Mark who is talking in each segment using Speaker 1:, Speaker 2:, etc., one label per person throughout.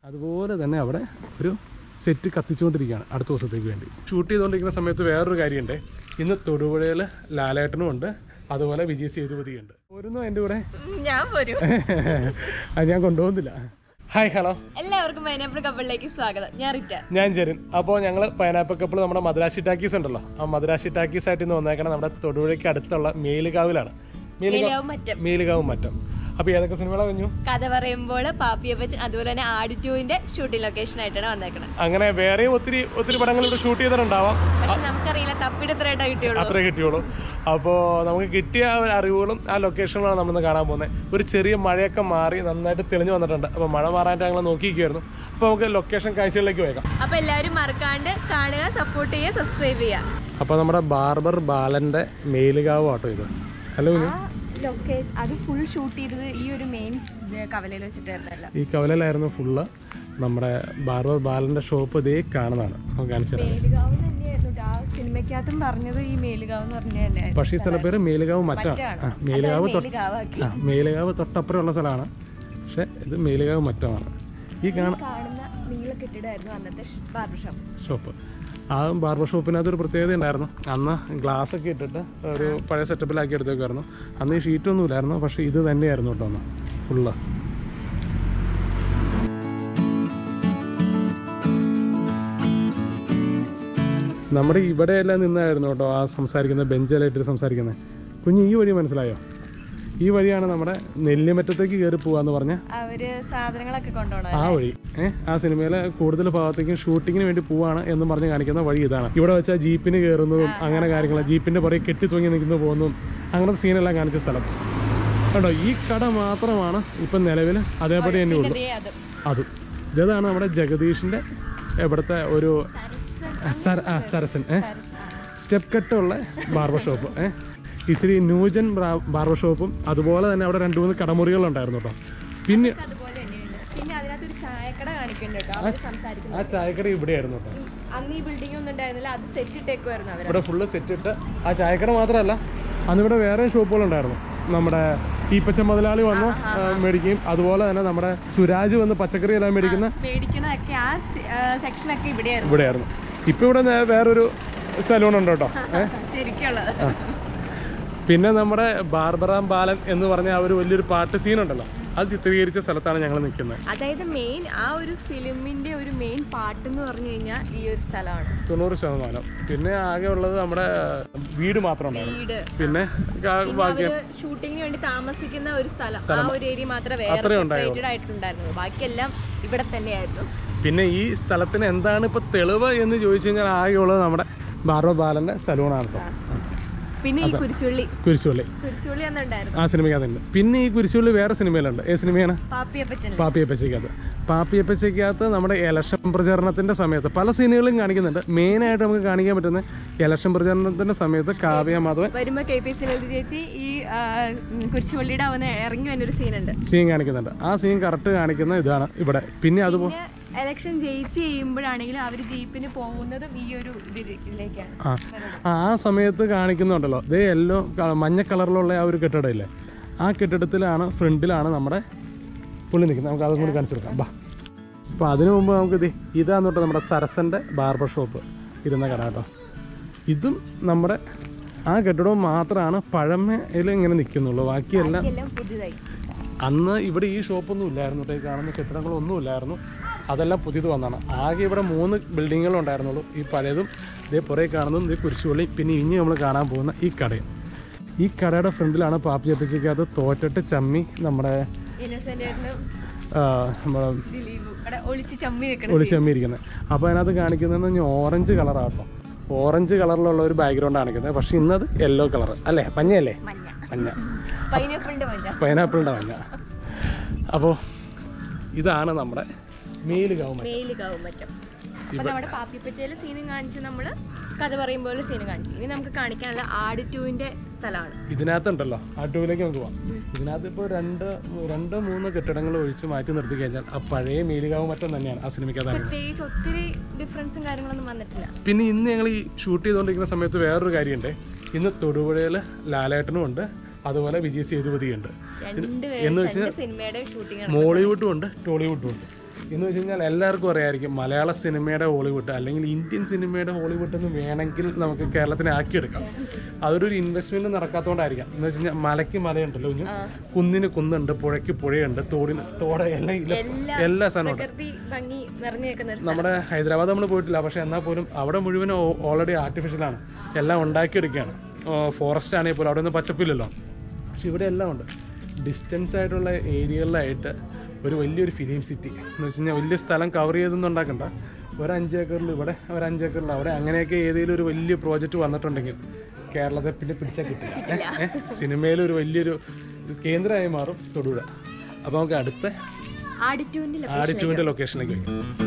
Speaker 1: അതുപോലെ തന്നെ അവിടെ ഒരു സെറ്റ് കത്തിച്ചുകൊണ്ടിരിക്കുകയാണ് അടുത്ത ദിവസത്തേക്ക് വേണ്ടി ഷൂട്ട് ചെയ്തുകൊണ്ടിരിക്കുന്ന സമയത്ത് വേറൊരു കാര്യമുണ്ട് ഇന്ന് തൊടുപുഴയിൽ ലാലേട്ടനും ഉണ്ട് അതുപോലെ വിജയ് സേതുപതിയുണ്ട് പോരുന്നു എൻ്റെ കൂടെ
Speaker 2: ഞാൻ പോരും
Speaker 1: അത് ഞാൻ കൊണ്ടുപോകുന്നില്ല ഹായ് ഹലോ
Speaker 2: എല്ലാവർക്കും പൈനാപ്പിൾ കപ്പിളിലേക്ക് സ്വാഗതം ഞാൻ റിറ്റ
Speaker 1: ഞാൻ ജെറിൻ അപ്പോൾ ഞങ്ങൾ പൈനാപ്പിൾ കപ്പിൾ നമ്മുടെ മദ്രാശി ടാക്കീസ് ഉണ്ടല്ലോ ആ മദ്രാശി ടാക്കീസ് ആയിട്ട് ഇന്ന് വന്നേക്കണം നമ്മുടെ തൊടുപുഴയ്ക്ക് അടുത്തുള്ള മേലുകാവിലാണ് മേലുകാവ്
Speaker 2: മേലാവും മറ്റം
Speaker 1: മേലുകാവ് മറ്റം അപ്പോൾ ഏതൊക്കെ സിനിമകളാണ് കഴിഞ്ഞു
Speaker 2: കഥ പറയുമ്പോൾ പാപ്പിയപ്പച്ചൻ അതുപോലെ തന്നെ ആഡിറ്റൂവിന്റെ ഷൂട്ടിംഗ് ലൊക്കേഷൻ ആയിട്ടാണ് വന്നേക്കണം
Speaker 1: അങ്ങനെ വേറെയും ഒത്തിരി ഒത്തിരി പടങ്ങൾ ഇവിടെ ഷൂട്ട് ചെയ്തിട്ടുണ്ടാവാം
Speaker 2: പക്ഷെ നമുക്കറിയില്ല തപ്പിടത്രയായിട്ടാ കിട്ടിയുള്ളൂ
Speaker 1: അത്രേ കിട്ടിയുള്ളൂ അപ്പോൾ നമുക്ക് കിട്ടിയ ഒരു അറിവുകളും ആ ലൊക്കേഷനുകളാണ് നമ്മളിന്ന് കാണാൻ പോകുന്നത് ഒരു ചെറിയ മഴയൊക്കെ മാറി നന്നായിട്ട് തെളിഞ്ഞു വന്നിട്ടുണ്ട് അപ്പോൾ മഴ മാറാനായിട്ട് ഞങ്ങൾ നോക്കിയിരിക്കുമായിരുന്നു അപ്പോൾ നമുക്ക് ലൊക്കേഷൻ കാഴ്ചകളിലേക്ക് പോയേക്കാം
Speaker 2: അപ്പൊ എല്ലാവരും മറക്കാണ്ട് കാണുക സപ്പോർട്ട് ചെയ്യുക സബ്സ്ക്രൈബ് ചെയ്യുക
Speaker 1: അപ്പോൾ നമ്മുടെ ബാർബർ ബാലൻ്റെ മേലുകാവ് ആട്ടോ ഇത് ഹലോ കുഞ്ഞു.
Speaker 2: ലൊക്കേഷൻ അത് ഫുൾ ഷൂട്ട് ചെയ്തത് ഈ ഒരു മെയിൻ കവലയിൽ വെച്ചിട്ടായിരുന്നല്ലോ
Speaker 1: ഈ കവലയിലായിരുന്നു ഫുള്ള് നമ്മുടെ ബാർബർ ബാലൻ്റെ ഷോപ്പ് ഇതേ കാണുന്നതാണ് നമുക്ക് കാണിച്ചു തരാം
Speaker 2: മേലുകാവ് തന്നെയായിരുന്നു ആ സിനിമയ്ക്കകത്തും പറഞ്ഞത് ഈ മേലുകാവ് എന്ന് പറഞ്ഞ തന്നെ
Speaker 1: പക്ഷേ ഈ സ്ഥലപ്പേര് മേലുകാവ് മറ്റാണ് ആ മേലുകാവ് തൊട്ട്
Speaker 2: മേലുകാവാക്കി
Speaker 1: ആ മേലുകാവ് തൊട്ടപ്പുറമുള്ള സ്ഥലമാണ് പക്ഷേ ഇത് മേലുകാവ് മറ്റമാണ് ഈ കാണ
Speaker 2: കാണുന്ന നീള കെട്ടിടമായിരുന്നു അന്നത്തെ ബാർബർ ഷോപ്പ്
Speaker 1: ഷോപ്പ് ആ ബാർബർ ഷോപ്പിനകത്ത് ഒരു പ്രത്യേകത ഉണ്ടായിരുന്നു അന്ന് ഗ്ലാസ് ഒക്കെ ഇട്ടിട്ട് ഒരു പഴയ സെറ്റപ്പിലാക്കി എടുത്തേക്കായിരുന്നു അന്ന് ഈ ഷീറ്റൊന്നും ഇല്ലായിരുന്നു പക്ഷേ ഇത് തന്നെയായിരുന്നു കേട്ടോ അന്ന് ഫുള്ള് നമ്മുടെ ഇവിടെയെല്ലാം നിന്നായിരുന്നു കേട്ടോ ആ സംസാരിക്കുന്ന ബെഞ്ചിലായിട്ട് സംസാരിക്കുന്നത് കുഞ്ഞ് ഈ വഴി മനസ്സിലായോ ഈ വഴിയാണ് നമ്മുടെ നെല്ലിമറ്റത്തേക്ക് കയറി പോവാന്ന് പറഞ്ഞ
Speaker 2: അവര് സാധനങ്ങളൊക്കെ കൊണ്ടുപോകണം
Speaker 1: ആ വഴി ഏഹ് ആ സിനിമയിലെ കൂടുതൽ ഭാഗത്തേക്കും ഷൂട്ടിങ്ങിന് വേണ്ടി പോവാണ് എന്ന് പറഞ്ഞ് കാണിക്കുന്ന വഴി ഇതാണ് ഇവിടെ വെച്ചാൽ ജീപ്പിന് കയറുന്നതും അങ്ങനെ കാര്യങ്ങൾ ജീപ്പിന്റെ പുറകെ കെട്ടി തൂങ്ങി നിൽക്കുന്നു പോകുന്നതും അങ്ങനത്തെ സീനെല്ലാം കാണിച്ച സ്ഥലം കേട്ടോ ഈ കട മാത്രമാണ് ഇപ്പം നിലവിൽ അതേപടി തന്നെ ഉള്ളൂ
Speaker 2: അത്
Speaker 1: അതും ഇതാണ് നമ്മുടെ ജഗദീഷിന്റെ ഇവിടുത്തെ ഒരു സര ആ സരസൻ ഏഹ് സ്റ്റെപ്പ് കട്ടുള്ള ബാർബർ ഷോപ്പ് ഏഹ് ഇച്ചിരി ന്യൂജൻ ബാർബർ ഷോപ്പും അതുപോലെ തന്നെ അവിടെ രണ്ട് മൂന്ന് കടമുറികളുണ്ടായിരുന്നു കേട്ടോ പിന്നെ
Speaker 2: അതുപോലെ തന്നെയുണ്ട് പിന്നെ അതിനകത്ത് ഒരു ചായക്കട കാണിക്കുന്നുണ്ട് കേട്ടോ അവര് സംസാരിക്കുന്നത്
Speaker 1: ആ ചായക്കട ഇവിടെയായിരുന്നു കേട്ടോ
Speaker 2: അന്ന് ഈ ബിൽഡിംഗ് ഒന്നും ഉണ്ടായിരുന്നില്ല അത് സെറ്റ് ഇട്ടേക്കുമായിരുന്നു അവര്
Speaker 1: ഇവിടെ ഫുള്ള് സെറ്റ് ഇട്ട് ആ ചായക്കട മാത്രമല്ല അന്ന് ഇവിടെ വേറെ ഷോപ്പുകളുണ്ടായിരുന്നു നമ്മുടെ ഈപ്പച്ച മുതലാളി വന്ന് ആ, മേടിക്കുകയും അതുപോലെ തന്നെ നമ്മുടെ സുരാജ് വന്ന് പച്ചക്കറി എല്ലാം മേടിക്കുന്ന
Speaker 2: മേടിക്കണതൊക്കെ ആ സെക്ഷനൊക്കെ ഇവിടെയായിരുന്നു
Speaker 1: ഇവിടെയായിരുന്നു ഇപ്പം ഇവിടെ നേ- വേറൊരു സലൂൺ ഉണ്ട് കേട്ടോ ഏഹ്
Speaker 2: ശരിക്കുള്ളത്
Speaker 1: പിന്നെ നമ്മുടെ ബാർബറാം ബാലൻ എന്ന് പറഞ്ഞ ആ ഒരു വലിയൊരു പാട്ട് സീൻ ഉണ്ടല്ലോ അത് ചിത്രീകരിച്ച സ്ഥലത്താണ് ഞങ്ങൾ നിൽക്കുന്നത്
Speaker 2: അതായത് മെയിൻ ആ ഒരു ഫിലിമിന്റെ ഒരു മെയിൻ പാട്ട് എന്ന് പറഞ്ഞു കഴിഞ്ഞാൽ ഈ ഒരു സ്ഥലമാണ്
Speaker 1: തൊണ്ണൂറ് ശതമാനം പിന്നെ ആകെ ഉള്ളത് നമ്മുടെ വീട് മാത്രം ഉണ്ടായിരുന്നു
Speaker 2: വീട്
Speaker 1: പിന്നെ കാ-
Speaker 2: പിന്നെ
Speaker 1: ബാക്കി
Speaker 2: അവര് ഷൂട്ടിങ്ങിന് വേണ്ടി താമസിക്കുന്ന ഒരു സ്ഥലം ആ ഒരു ഏരിയ മാത്രമേ വേറെ
Speaker 1: അത്രേ ഉണ്ടായുള്ളൂ.
Speaker 2: സെപ്പറേറ്റഡ് ആയിട്ടുണ്ടായിരുന്നുള്ളൂ ബാക്കിയെല്ലാം ഇവിടെ തന്നെയായിരുന്നു
Speaker 1: പിന്നെ ഈ സ്ഥലത്തിന് എന്താണ് ഇപ്പൊ തെളിവ് എന്ന് ചോദിച്ചു കഴിഞ്ഞാൽ ആകെയുള്ളത് നമ്മുടെ ബാർബർ ബാലന്റെ സലൂണാണ് കേട്ടോ
Speaker 2: പിന്നെ ഈ കുരിശുള്ളി
Speaker 1: കുരിശുപള്ളി
Speaker 2: കുരിശുള്ളി എന്നുണ്ടായിരുന്നു
Speaker 1: ആ സിനിമയ്ക്കകത്തുണ്ട് പിന്നെ ഈ കുരിശുപള്ളി വേറെ സിനിമയിലുണ്ട് ഏത് സിനിമയാണ്
Speaker 2: പാപ്പിയപ്പച്ചൻ
Speaker 1: പാപ്പിയപ്പച്ചയ്ക്കകത്ത് പാപ്പിയപ്പച്ചയ്ക്കകത്ത് നമ്മുടെ ഇലക്ഷൻ പ്രചാരണത്തിന്റെ സമയത്ത് പല സീനുകളും കാണിക്കുന്നുണ്ട് മെയിനായിട്ട് നമുക്ക് കാണിക്കാൻ പറ്റുന്ന ഇലക്ഷൻ പ്രചാരണത്തിന്റെ സമയത്ത് കാവ്യ മാധവൻ
Speaker 2: വരുമ്പോ കെ പി സി ലളിത ചേച്ചി ഈ ആ, ഉം, കുരിശുപള്ളിയുടെ അവന് ഇറങ്ങി വന്നൊരു സീനുണ്ട്
Speaker 1: സീൻ കാണിക്കുന്നുണ്ട് ആ സീൻ കറക്റ്റ് കാണിക്കുന്ന ഇതാണ് ഇവിടെ പിന്നെ അതുപോലെ
Speaker 2: പിന്നെ ഇലക്ഷൻ ജയിച്ച് ചെയ്യുമ്പോഴാണെങ്കിലും അവര് ജീപ്പിന് പോകുന്നതും ഈ ഒരു ഇതിലേക്കാണ്
Speaker 1: ആ ആ ആ സമയത്ത് കാണിക്കുന്നുണ്ടല്ലോ ദേ യെല്ലോ മഞ്ഞ കളറിലുള്ള ആ ഒരു കെട്ടിടമില്ലേ ആ കെട്ടിടത്തിലാണ് ഫ്രണ്ടിലാണ് നമ്മുടെ പുള്ളി നിൽക്കുന്നത് നമുക്ക് അതും കൂടി കാണിച്ചു കൊടുക്കാം ബാ അപ്പോൾ അതിനു മുമ്പ് നമുക്ക് ഇത് ഇതാന്ന് തൊട്ട് നമ്മുടെ സരസൻ്റെ ബാർബർ ഷോപ്പ് ഇരുന്ന കട കേട്ടോ ഇതും നമ്മുടെ ആ കെട്ടിടവും മാത്രമാണ് പഴമയിൽ ഇങ്ങനെ നിൽക്കുന്നുള്ളൂ ബാക്കിയെല്ലാം
Speaker 2: എല്ലാം പുതിയതായി
Speaker 1: അന്ന് ഇവിടെ ഈ ഷോപ്പൊന്നും ഇല്ലായിരുന്നു കേട്ടോ ഈ കാണുന്ന കെട്ടിടങ്ങളൊന്നും ഇല്ലായിരുന്നു അതെല്ലാം പുതിയത് വന്നതാണ് ആകെ ഇവിടെ മൂന്ന് ബിൽഡിങ്ങുകളും ഉണ്ടായിരുന്നുള്ളൂ ഈ പഴയതും ഇതേ പുറകെ കാണുന്നതും ഇതേ കുരിശുപള്ളി പിന്നെ ഇനി നമ്മൾ കാണാൻ പോകുന്ന ഈ കടയും ഈ കടയുടെ ഫ്രണ്ടിലാണ് പാപ്പി ചപ്പിച്ചയ്ക്കകത്ത് തോറ്റിട്ട് ചമ്മി നമ്മുടെ
Speaker 2: ഇന്നസെന്റ്
Speaker 1: ആ, നമ്മുടെ
Speaker 2: ദിലീപ് ഇവിടെ ഒളിച്ച് ചമ്മി നിൽക്കണം
Speaker 1: ഒളിച്ചമ്മി ഇരിക്കുന്നത് അപ്പോൾ അതിനകത്ത് കാണിക്കുന്നത് ഇനി ഓറഞ്ച് കളറാട്ടോ ഓറഞ്ച് കളറിലുള്ള ഒരു ബാക്ക്ഗ്രൗണ്ട് കാണിക്കുന്നത് പക്ഷേ ഇന്നത് യെല്ലോ കളർ അല്ലേ മഞ്ഞയല്ലേ
Speaker 2: മഞ്ഞ
Speaker 1: മഞ്ഞ
Speaker 2: പൈനാപ്പിളിന്റെ മഞ്ഞ
Speaker 1: പൈനാപ്പിളിൻ്റെ മഞ്ഞ അപ്പോൾ ഇതാണ് നമ്മുടെ മേലുകാവ് മഞ്ഞ
Speaker 2: മെയില് കാവും മറ്റും അപ്പൊ നമ്മുടെ പാപ്പിപ്പച്ചയിലെ സീനും കാണിച്ചു നമ്മള് കഥ പറയുമ്പോൾ സീനും കാണിച്ചു ഇനി നമുക്ക് കാണിക്കാനുള്ള ആട് ടൂവിന്റെ സ്ഥലമാണ്
Speaker 1: ഇതിനകത്തുണ്ടല്ലോ ആ ടൂവിലേക്ക് നമുക്ക് പോവാം ഇതിനകത്ത് ഇപ്പോൾ രണ്ട് രണ്ട് മൂന്ന് കെട്ടിടങ്ങൾ ഒഴിച്ച് മാറ്റി നിർത്തി കഴിഞ്ഞാൽ ആ പഴയ മേലുകാവ് മറ്റം തന്നെയാണ് ആ സിനിമയ്ക്കകത്ത്
Speaker 2: പ്രത്യേകിച്ച് ഒത്തിരി ഡിഫറൻസും കാര്യങ്ങളൊന്നും വന്നിട്ടില്ല
Speaker 1: പിന്നെ ഇന്ന് ഞങ്ങൾ ഈ ഷൂട്ട് ചെയ്തുകൊണ്ടിരിക്കുന്ന സമയത്ത് വേറൊരു കാര്യമുണ്ട് ഇന്ന് തൊടുപുഴയിൽ ലാലേട്ടനും ഉണ്ട് അതുപോലെ വിജയ് സേതുപതിയുണ്ട്
Speaker 2: രണ്ട്
Speaker 1: എന്ന് വെച്ചാൽ
Speaker 2: രണ്ട് സിനിമയുടെ ഷൂട്ടിംഗ് ആണ്
Speaker 1: മോളിവുഡും ഉണ്ട് ടോളിവുഡും ഉണ്ട് എന്ന് വെച്ച് കഴിഞ്ഞാൽ എല്ലാവർക്കും അറിയാമായിരിക്കും മലയാള സിനിമയുടെ ഹോളിവുഡ് അല്ലെങ്കിൽ ഇന്ത്യൻ സിനിമയുടെ ഹോളിവുഡ് എന്ന് വേണമെങ്കിൽ നമുക്ക് കേരളത്തിനെ ആക്കിയെടുക്കാം അതൊരു ഇൻവെസ്റ്റ്മെന്റ് നടക്കാത്തതുകൊണ്ടായിരിക്കാം എന്ന് വെച്ച് കഴിഞ്ഞാൽ മലയ്ക്ക് മലയുണ്ടല്ലോ കുഞ്ഞു കുന്നിന് കുന്നുണ്ട് പുഴയ്ക്ക് പുഴയുണ്ട് തോടിന് തോട എല്ലാം ഇല്ല
Speaker 2: എല്ലാ
Speaker 1: എല്ലാ സാധനവും
Speaker 2: പ്രകൃതി ഭംഗി നിറഞ്ഞു നിൽക്കുന്ന ഒരു
Speaker 1: നമ്മുടെ ഹൈദരാബാദ് നമ്മൾ പോയിട്ടില്ല പക്ഷെ എന്നാൽ പോലും അവിടെ മുഴുവൻ ഓൾറെഡി ആർട്ടിഫിഷ്യലാണ് എല്ലാം ഉണ്ടാക്കിയെടുക്കുകയാണ് ഫോറസ്റ്റ് ആണെങ്കിൽ പോലും അവിടെ ഒന്നും പച്ചപ്പില്ലല്ലോ പക്ഷെ ഇവിടെ എല്ലാം ഉണ്ട് ഡിസ്റ്റൻസ് ആയിട്ടുള്ള ഏരിയകളിലായിട്ട് ഒരു വലിയൊരു ഫിലിം സിറ്റി എന്ന് വെച്ച് കഴിഞ്ഞാൽ വലിയ സ്ഥലം കവർ ചെയ്തൊന്നും ഉണ്ടാക്കണ്ട ഒരു അഞ്ച് ഏക്കറിൽ ഇവിടെ ഒരു അഞ്ച് ഏക്കറിൽ അവിടെ അങ്ങനെയൊക്കെ ഏതെങ്കിലും ഒരു വലിയ പ്രോജക്റ്റ് വന്നിട്ടുണ്ടെങ്കിൽ കേരളത്തെ പിന്നെ പിടിച്ചാൽ കിട്ടില്ല സിനിമയിൽ ഒരു വലിയൊരു കേന്ദ്രമായി മാറും തൊടുപുഴ അപ്പോൾ നമുക്ക് അടുത്ത
Speaker 2: ആഡിറ്റ്യൂഡിന്റെ
Speaker 1: ആഡിറ്റ്യൂവിൻ്റെ ലൊക്കേഷനിലേക്ക് വയ്ക്കാം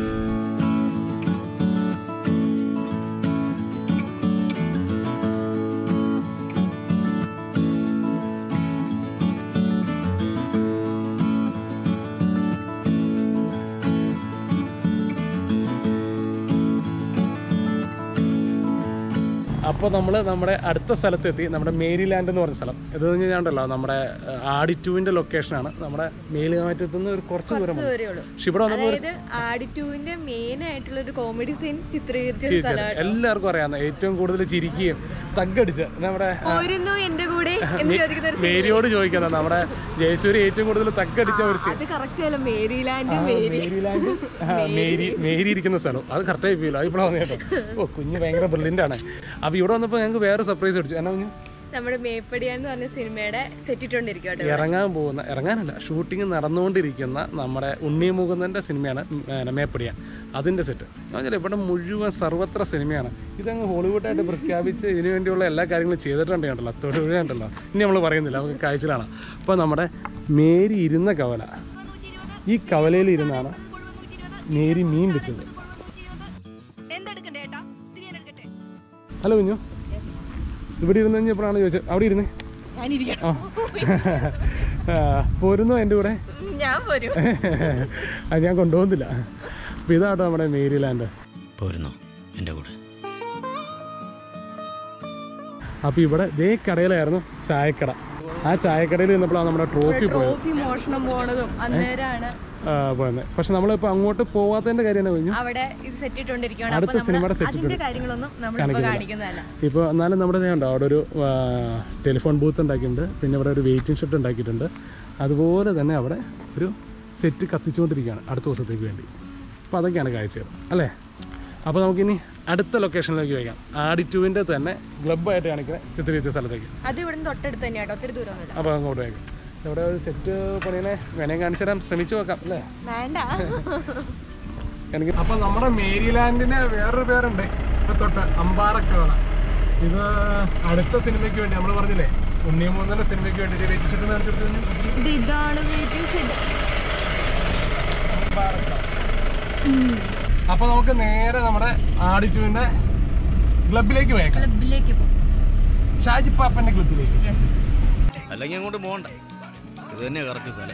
Speaker 1: അപ്പോൾ നമ്മൾ നമ്മുടെ അടുത്ത സ്ഥലത്തെത്തി നമ്മുടെ മേരിലാൻഡ് എന്ന് പറഞ്ഞ സ്ഥലം ഇത് കഴിഞ്ഞാണ്ടല്ലോ നമ്മുടെ ആഡിറ്റുവിൻ്റെ ലൊക്കേഷനാണ് നമ്മുടെ മേലുകാറ്റത്തു നിന്ന് ഒരു കുറച്ച് ദൂരം മതി.
Speaker 2: ദൂരേ ഉള്ളൂ
Speaker 1: പക്ഷെ ഇവിടെ വന്നപ്പോൾ
Speaker 2: അതായത് ആഡിറ്റ്യൂഡിന്റെ മെയിൻ ആയിട്ടുള്ള ഒരു കോമഡി സീൻ ചിത്രീകരിച്ച ഒരു സ്ഥലമാണ്
Speaker 1: എല്ലാവർക്കും അറിയാവുന്ന ഏറ്റവും കൂടുതൽ ചിരിക്കുകയും തగ్గടിച്ച് നമ്മുടെ
Speaker 2: പോരുന്നു എന്റെ കൂടെ എന്ന് ചോദിക്കുന്ന ഒരു
Speaker 1: മേരിയോട് ചോദിക്കുന്നത് നമ്മുടെ ജയസൂരി ഏറ്റവും കൂടുതൽ തగ్గടിച്ച ഒരു
Speaker 2: അത് കറക്റ്റ് അല്ല മേരിലാൻഡ് മേരി
Speaker 1: മേരിലാൻഡ് ആ, മേരി മേരി ഇരിക്കുന്ന സ്ഥലം അത് കറക്റ്റായി പോയില്ല അത് ഇപ്പോഴാണ് കേട്ടോ ഓ കുഞ്ഞ് ഭയങ്കര ബ്രില്യൻ്റ് ആണ് അപ്പോൾ ഇവിടെ വന്നപ്പോൾ ഞങ്ങൾക്ക് വേറെ സർപ്രൈസ് അടിച്ചു എന്നാ കുഞ്ഞു
Speaker 2: നമ്മുടെ മേപ്പടിയ എന്ന് പറഞ്ഞ സിനിമയുടെ സെറ്റ് ഇട്ടോണ്ടിരിക്കും കേട്ടോ
Speaker 1: ഇറങ്ങാൻ പോകുന്ന ഇറങ്ങാനല്ല ഷൂട്ടിംഗ് നടന്നുകൊണ്ടിരിക്കുന്ന നമ്മുടെ ഉണ്ണി മുകുന്ദൻ്റെ സിനിമയാണ് ഉം, ഏ, മേപ്പടിയാൻ അതിൻ്റെ സെറ്റ് എന്നുവെച്ചാൽ ഇവിടെ മുഴുവൻ സർവത്ര സിനിമയാണ് ഇതങ്ങ് ഹോളിവുഡായിട്ട് പ്രഖ്യാപിച്ച് ഇതിനു വേണ്ടിയുള്ള എല്ലാ കാര്യങ്ങളും ചെയ്തിട്ടുണ്ട് കണ്ടല്ലോ തൊടുപുഴ ഉണ്ടല്ലോ ഇനി നമ്മൾ പറയുന്നില്ല നമുക്ക് കാഴ്ചയിലാണ് അപ്പോൾ നമ്മുടെ മേരി ഇരുന്ന കവല ഈ കവലയിൽ ഇരുന്നാണ് മേരി മീൻ വിറ്റത്
Speaker 3: എന്തെടുക്കണ്ടേ ഏട്ടാ തിരിയാൻ എടുക്കട്ടെ
Speaker 1: ഹലോ കുഞ്ഞു ഇവിടെ ഇരുന്ന് കഴിഞ്ഞപ്പോഴാണ് ചോദിച്ചത് അവിടെ ഇരുന്നേ
Speaker 2: ഞാനിരിക്കണം
Speaker 1: ആ ആ, പോരുന്നോ എൻ്റെ കൂടെ
Speaker 2: ഞാൻ പോരും
Speaker 1: അത് ഞാൻ കൊണ്ടുപോകുന്നില്ല അപ്പോൾ ഇതാട്ടോ നമ്മുടെ മേരിലാൻഡ്
Speaker 4: പോരുന്നോ എൻ്റെ കൂടെ
Speaker 1: അപ്പോൾ ഇവിടെ ദേ കടയിലായിരുന്നു ചായക്കട ആ ചായക്കടയിൽ നിന്നപ്പോഴാണ് നമ്മുടെ ട്രോഫി പോയത്
Speaker 2: ട്രോഫി മോഷണം പോണതും അന്നേരമാണ്
Speaker 1: ആ, പോയത് പക്ഷെ നമ്മളിപ്പോൾ അങ്ങോട്ട് പോവാത്തതിൻ്റെ കാര്യം തന്നെ കഴിഞ്ഞു
Speaker 2: അവിടെ ഇത് സെറ്റ് ഇട്ടോണ്ടിരിക്കുകയാണ്
Speaker 1: അടുത്ത
Speaker 2: അപ്പൊ
Speaker 1: സിനിമയുടെ
Speaker 2: നമ്മള്
Speaker 1: set
Speaker 2: അതിന്റെ കാര്യങ്ങളൊന്നും നമ്മളിപ്പോ കാണിക്കുന്നതല്ല
Speaker 1: ഇപ്പോൾ എന്നാലും നമ്മുടെ ദേ ഉണ്ടോ അവിടെ ഒരു ആ, ടെലിഫോൺ ബൂത്ത് ഉണ്ടാക്കിയിട്ടുണ്ട് പിന്നെ ഇവിടെ ഒരു വെയിറ്റിംഗ് ഷെഡ് ഉണ്ടാക്കിയിട്ടുണ്ട് അതുപോലെ തന്നെ അവിടെ ഒരു സെറ്റ് കത്തിച്ചുകൊണ്ടിരിക്കുകയാണ് അടുത്ത ദിവസത്തേക്ക് വേണ്ടി അപ്പോൾ അതൊക്കെയാണ് കാഴ്ചകൾ അല്ലേ അപ്പോൾ നമുക്കിനി അടുത്ത ലൊക്കേഷനിലേക്ക് വയ്ക്കാം ആഡിറ്റുവിൻ്റെ തന്നെ ക്ലബ്ബായിട്ട് കാണിക്കുന്ന ചിത്രീകരിച്ച സ്ഥലത്തേക്ക്
Speaker 2: അത് ഇവിടുന്ന് തൊട്ടടുത്ത് തന്നെയാട്ടോ ഒത്തിരി ദൂരമൊന്നുമില്ല
Speaker 1: അപ്പോൾ അങ്ങോട്ട് വയ്ക്കാം ഇവിടെ ഒരു സെറ്റ് പണിയനെ വേണമെങ്കിൽ കാണിച്ചു തരാൻ ശ്രമിച്ചു നോക്കാം അല്ലേ
Speaker 2: വേണ്ട
Speaker 1: എനിക്ക് അപ്പൊ നമ്മുടെ മേരിലാൻഡിന് വേറൊരു പേരുണ്ട് ഇപ്പൊ തൊട്ട് അമ്പാറക്കോള ഇത് അടുത്ത സിനിമയ്ക്ക് വേണ്ടി നമ്മൾ പറഞ്ഞില്ലേ ഉണ്ണിമൂന്നന്റെ സിനിമയ്ക്ക് വേണ്ടി വെയിറ്റ് ഷെഡ് കാണിച്ചെടുത്തു
Speaker 2: ഇത് ഇതാണ് വെയിറ്റിംഗ് ഷെഡ്
Speaker 1: അപ്പൊ നമുക്ക് നേരെ നമ്മുടെ ആഡിറ്റുവിന്റെ ക്ലബിലേക്ക് പോയേക്കാം
Speaker 2: ക്ലബിലേക്ക്
Speaker 1: ഷാജി പാപ്പന്റെ ക്ലബിലേക്ക്
Speaker 2: യെസ്
Speaker 4: അല്ലെങ്കിൽ അങ്ങോട്ട് പോകണ്ട ഇത് തന്നെയാ കറക്റ്റ് സ്ഥലം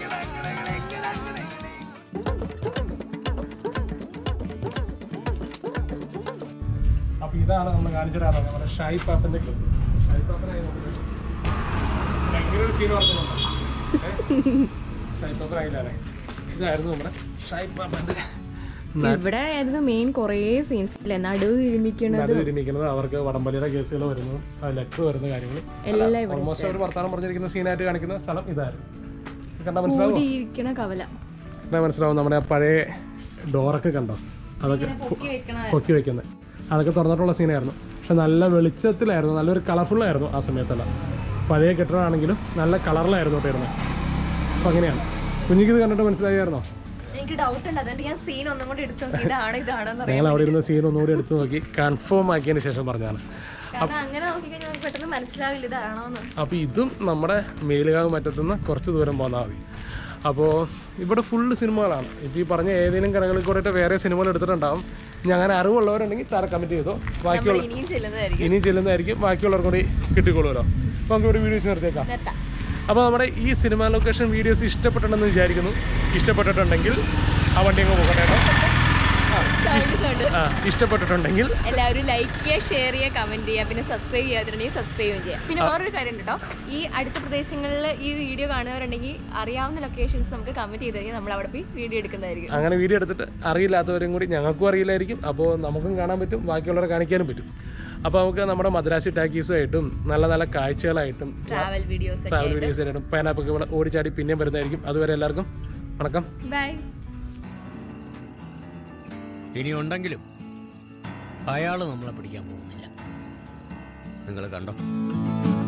Speaker 1: അപ്പൊ ഇതാണ് നമ്മൾ കാണിച്ചു തരാറ് നമ്മുടെ ഷായി പാപ്പന്റെ ക്ലബ് ഷായി പാപ്പനെ ഭയങ്കര ഒരു സീൻ ഓർക്കുന്നുണ്ടോ ഏ? ഷായി പാപ്പൻ ആയില്ലേ ഇതായിരുന്നു നമ്മുടെ ഷായി പാപ്പന്റെ
Speaker 2: ഇവിടെ ആയിരുന്നു മെയിൻ കുറേ സീൻസ് അല്ലേ നടുവ് ഇരുമിക്കണത്
Speaker 1: അത് ഒരുമിക്കുന്നത് അവർക്ക് വടംവലിയുടെ കേസുകൾ വരുന്നു ലെറ്റർ വരുന്ന കാര്യങ്ങൾ
Speaker 2: എല്ലാം ഇവിടെ
Speaker 1: ഓൾമോസ്റ്റ് അവർ വർത്താനം പറഞ്ഞിരിക്കുന്ന സീനായിട്ട് കാണിക്കുന്ന സ്ഥലം ഇതായിരുന്നു ഇത് കണ്ടാൽ മനസ്സിലാവോ
Speaker 2: കൂടിയിരിക്കണ കവല
Speaker 1: കണ്ടാൽ മനസ്സിലാവും നമ്മുടെ ആ പഴയ ഡോറൊക്കെ കണ്ടോ അതൊക്കെ
Speaker 2: പൊക്കി വെക്കണ
Speaker 1: പൊക്കി വെക്കുന്നത് അതൊക്കെ തുറന്നിട്ടുള്ള സീനായിരുന്നു പക്ഷെ നല്ല വെളിച്ചത്തിലായിരുന്നു നല്ലൊരു കളർഫുള്ളായിരുന്നു ആ സമയത്തെല്ലാം പഴയ കെട്ടിടമാണെങ്കിലും നല്ല കളറിലായിരുന്നു ഇട്ടിരുന്നത് അപ്പം അങ്ങനെയാണ് കുഞ്ഞിക്ക് ഇത് കണ്ടിട്ട് മനസ്സിലായായിരുന്നോ
Speaker 2: എനിക്ക് ഡൗട്ട് ഉണ്ട് അതുകൊണ്ട് ഞാൻ സീൻ ഒന്നും കൂടി എടുത്തു നോക്കി ഇതാണ് ഇതാണെന്ന് അറിയാം
Speaker 1: ഞങ്ങൾ അവിടെ ഇരുന്ന സീൻ ഒന്നുകൂടി എടുത്ത് നോക്കി കൺഫേം ആക്കിയതിന് ശേഷം പറഞ്ഞാണ്
Speaker 2: കാരണം അങ്ങനെ നോക്കിക്കഴിഞ്ഞാൽ നമുക്ക് പെട്ടെന്ന് മനസ്സിലാവില്ല ഇതാണോന്ന്
Speaker 1: അപ്പോൾ ഇതും നമ്മുടെ മേലുകാവ് മറ്റത്തുനിന്ന് കുറച്ച് ദൂരം പോന്നാൽ മതി അപ്പോൾ ഇവിടെ ഫുള്ള് സിനിമകളാണ് ഇപ്പോൾ ഈ പറഞ്ഞ ഏതെങ്കിലും കടകളിൽ കൂടെ വേറെ സിനിമകൾ എടുത്തിട്ടുണ്ടാവും ഇനി അങ്ങനെ അറിവുള്ളവരുണ്ടെങ്കിൽ താര കമൻറ്റ് ചെയ്തോ
Speaker 2: നമ്മൾ
Speaker 1: ബാക്കിയുള്ള
Speaker 2: ഇനിയും ചെല്ലുന്നതായിരിക്കും
Speaker 1: ഇനിയും ചെല്ലുന്നതായിരിക്കും ബാക്കിയുള്ളവർ കൂടി കിട്ടിക്കോളുമല്ലോ അപ്പോൾ നമുക്ക് ഇവിടെ വീഡിയോസ് നിർത്തിയേക്കാം
Speaker 2: നിർത്താം
Speaker 1: അപ്പോൾ നമ്മുടെ ഈ സിനിമ ലൊക്കേഷൻ വീഡിയോസ് ഇഷ്ടപ്പെട്ടിട്ടുണ്ടെന്ന് വിചാരിക്കുന്നു ഇഷ്ടപ്പെട്ടിട്ടുണ്ടെങ്കിൽ ആ വണ്ടി അങ്ങ് പോകട്ടെ കേട്ടോ
Speaker 2: സൗണ്ട് സൗണ്ട്
Speaker 1: ആ, ഇഷ്ടപ്പെട്ടിട്ടുണ്ടെങ്കിൽ
Speaker 2: എല്ലാവരും ലൈക്ക് ചെയ്യുക ഷെയർ ചെയ്യുക കമന്റ് ചെയ്യുക പിന്നെ സബ്സ്ക്രൈബ് ചെയ്യാതിട്ടുണ്ടെങ്കിൽ സബ്സ്ക്രൈബ് ചെയ്യുക പിന്നെ വേറൊരു കാര്യം ഉണ്ട് കേട്ടോ ഈ അടുത്ത പ്രദേശങ്ങളിൽ ഈ വീഡിയോ കാണുന്നവരുണ്ടെങ്കിൽ അറിയാവുന്ന ലൊക്കേഷൻസ് നമുക്ക് കമന്റ് ചെയ്ത് കഴിഞ്ഞാൽ നമ്മൾ അവിടെ പോയി വീഡിയോ എടുക്കുന്നതായിരിക്കും
Speaker 1: അങ്ങനെ വീഡിയോ എടുത്തിട്ട് അറിയില്ലാത്തവരും കൂടി ഞങ്ങൾക്കും അറിയില്ലായിരിക്കും അപ്പോൾ നമുക്കും കാണാൻ പറ്റും ബാക്കിയുള്ളവരെ കാണിക്കാനും പറ്റും അപ്പോൾ നമുക്ക് നമ്മുടെ മദ്രാസി ടാക്കീസുമായിട്ടും നല്ല നല്ല കാഴ്ചകളായിട്ടും
Speaker 2: ട്രാവൽ വീഡിയോസ് ഒക്കെ
Speaker 1: ട്രാവൽ വീഡിയോസ് ആയിട്ടും പൈനാപ്പൊക്കെ ഇവിടെ ഓടിച്ചാടി പിന്നെയും വരുന്നതായിരിക്കും അതുവരെ എല്ലാവർക്കും വണക്കം
Speaker 2: ബൈ
Speaker 4: ഇനി ഉണ്ടെങ്കിലും അയാൾ നമ്മളെ പിടിക്കാൻ പോകുന്നില്ല നിങ്ങൾ കണ്ടോ